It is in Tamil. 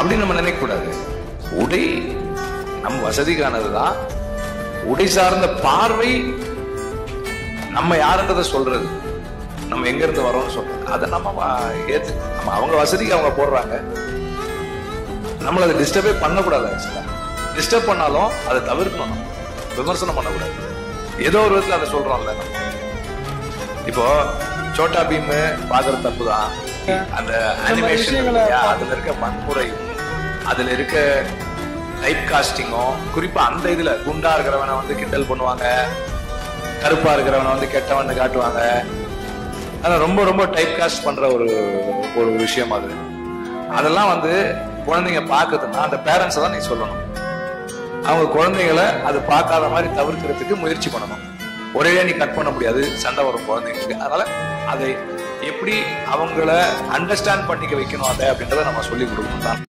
அப்படின்னு நம்ம நினைக்க கூடாது உடை நம்ம வசதிக்கானதுதான் உடை சார்ந்த பார்வை நம்ம யாருன்றதை சொல்றது நம்ம எங்க இருந்து வரோம்னு சொல்றது அதை நம்ம வா- ஏத்து நம்ம அவங்க வசதிக்கு அவங்க போடுறாங்க நம்மள அதை டிஸ்டர்பே பண்ணக்கூடாது ஆக்சுவலா டிஸ்டர்ப் பண்ணாலும் அதை தவிர்க்கணும் நம்ம. விமர்சனம் பண்ணக்கூடாது ஏதோ ஒரு விதத்துல அதை சொல்றோம்ல நம்ம இப்போ சோட்டா பீம் பாக்குறது தப்பு தான் அந்த அனிமேஷன் விஷயங்களை அதுல இருக்க வன்முறையும் அதுல இருக்க டைப் காஸ்டிங்கும் குறிப்பா அந்த இதுல குண்டா இருக்கிறவனை வந்து கிண்டல் பண்ணுவாங்க கருப்பா இருக்கிறவனை வந்து கெட்டவன்னு காட்டுவாங்க அதான் ரொம்ப ரொம்ப டைப் காஸ்ட் பண்ற ஒரு ஒரு விஷயம் அது அதெல்லாம் வந்து குழந்தைங்க பார்க்குதுன்னா அந்த பேரண்ட்ஸை தான் நீ சொல்லணும் அவங்க குழந்தைகளை அது பார்க்காத மாதிரி தவிர்க்கிறதுக்கு முயற்சி பண்ணணும் ஒரே நீ கட் பண்ண முடியாது சண்டை வரும் குழந்தைங்களுக்கு அதனால அதை எப்படி அவங்கள அண்டர்ஸ்டாண்ட் பண்ணிக்க வைக்கணும் அதை அப்படின்றத நம்ம சொல்லி கொடுக்கணும் தான்